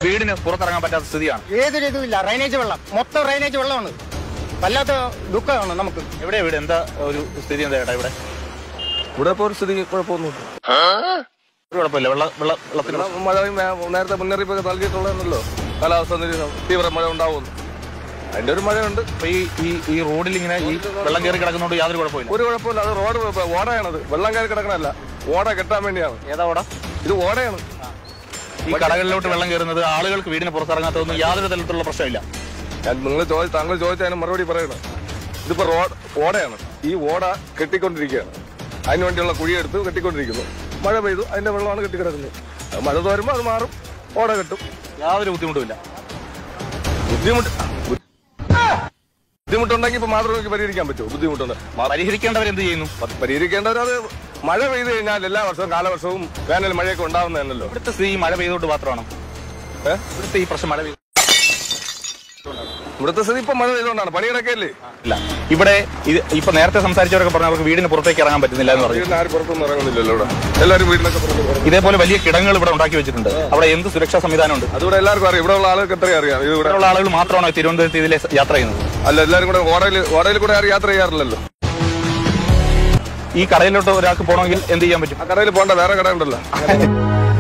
വീടിന് പുറത്തിറങ്ങാൻ പറ്റാത്ത സ്ഥിതിയാണ് ഏതൊരു ഇതുമില്ല ഡ്രൈനേജ് വെള്ളം മൊത്തം ഡ്രൈനേജ് വെള്ളമാണ് വല്ലാത്ത ദുഃഖമാണ് നമുക്ക് എവിടെ വീട് എന്താ ഒരു സ്ഥിതി എന്താ ചേട്ടാ ഇവിടെ ഇവിടെ ഇപ്പോൾ ഒരു സ്ഥിതി കുഴപ്പമൊന്നുമില്ല ഒരു കുഴപ്പമില്ല വെള്ള വെള്ള വെള്ളത്തിന് ഇവിടെ മഴ നേ- നേരത്തെ മുന്നറിയിപ്പൊക്കെ നൽകിയിട്ടുള്ളതെന്നല്ലോ കാലാവസ്ഥ നിരീക്ഷണം തീവ്ര മഴ ഉണ്ടാവുമെന്ന് അതിന്റെ ഒരു മഴയുണ്ട് ഇപ്പൊ ഈ ഈ ഈ റോഡിൽ ഇങ്ങനെ ഈ വെള്ളം കയറി കിടക്കുന്നതുകൊണ്ട് യാതൊരു കുഴപ്പമില്ല ഒരു കുഴപ്പമില്ല അത് റോഡ് ഇപ്പൊ ഓടയാണത് വെള്ളം കയറി കിടക്കണല്ല ഓട കെട്ടാൻ വേണ്ടിയാണ് ഏതാ ഓടാ ഇത് ഓടയാണ് ഈ കടകളിലോട്ട് വെള്ളം കയറുന്നത് ആളുകൾക്ക് വീടിന് പുറത്തിറങ്ങാത്തതൊന്നും യാതൊരു തരത്തിലുള്ള പ്രശ്നമില്ല ഞാൻ നിങ്ങൾ ചോദി താങ്കൾ ചോദിച്ചതിന് മറുപടി പറയണം ഇതിപ്പോ റോഡ് ഓടയാണ് ഈ ഓട കെട്ടിക്കൊണ്ടിരിക്കുകയാണ് അതിന് വേണ്ടിയുള്ള കുഴിയെടുത്ത് കെട്ടിക്കൊണ്ടിരിക്കുന്നു മഴ പെയ്തു അതിന്റെ വെള്ളമാണ് കെട്ടിക്കിടക്കുന്നത് അത് മഴ തോരുമ്പോൾ അത് മാറും ഓട കെട്ടും യാതൊരു ബുദ്ധിമുട്ടുമില്ല ബുദ്ധിമുട്ട് ബുദ്ധിമുട്ടുണ്ടെങ്കിൽ ഇപ്പൊ മാത്രമേ നമുക്ക് പരിഹരിക്കാൻ പറ്റൂ ബുദ്ധിമുട്ടുണ്ട് മാ- പരിഹരിക്കേണ്ടവർ എന്ത് ചെയ്യുന്നു പ- പരിഹരിക്കേണ്ടവർ അത് മഴ പെയ്തു കഴിഞ്ഞാൽ എല്ലാ വർഷവും കാലവർഷവും വേനൽ മഴയൊക്കെ ഉണ്ടാവുന്നതല്ലോ ഇവിടുത്തെ സ്ഥിതി മഴ പെയ്തുകൊണ്ട് മാത്രമാണ് ഏഹ് ഇവിടുത്തെ ഈ പ്രശ്നം മഴ പെയ്തു ഇവിടുത്തെ സ്ഥിതി ഇപ്പൊ മഴ പെയ്തുകൊണ്ടാണ് പണിയിടക്കല്ലേ ഇല്ല ഇവിടെ ഇത് ഇപ്പൊ നേരത്തെ സംസാരിച്ചവരൊക്കെ പറഞ്ഞു അവർക്ക് വീടിന് പുറത്തേക്ക് ഇറങ്ങാൻ പറ്റുന്നില്ല എന്ന് പറഞ്ഞു വീടിന് ആരും പുറത്തൊന്നും ഇറങ്ങുന്നില്ലല്ലോ ഇവിടെ എല്ലാവരും വീടിനൊക്കെ പുറത്ത് പോകും ഇതേപോലെ വലിയ കിടങ്ങൾ ഇവിടെ ഉണ്ടാക്കി വെച്ചിട്ടുണ്ട് അവിടെ എന്ത് സുരക്ഷാ സംവിധാനമുണ്ട് അതുകൂടെ എല്ലാവർക്കും അറിയാം ഇവിടെ ഉള്ള ആളുകൾക്ക് എത്രയും അറിയാം ഇത് ഇവിടെ ഇവിടെയുള്ള ആളുകൾ മാത്രമാണോ തിരുവനന്തപുരത്ത് ഇതിലെ യാത്ര ചെയ്യുന്നത് അല്ല എല്ലാവരും കൂടെ ഓടയിൽ ഓടയിൽ കൂടെ ആരും യാത്ര ചെയ്യാറില്ലല്ലോ ഈ കടയിലോട്ട് ഒരാൾക്ക് പോകണമെങ്കിൽ എന്ത് ചെയ്യാൻ പറ്റും ആ കടയിൽ പോകണ്ട വേറെ കട ഉണ്ടല്ലോ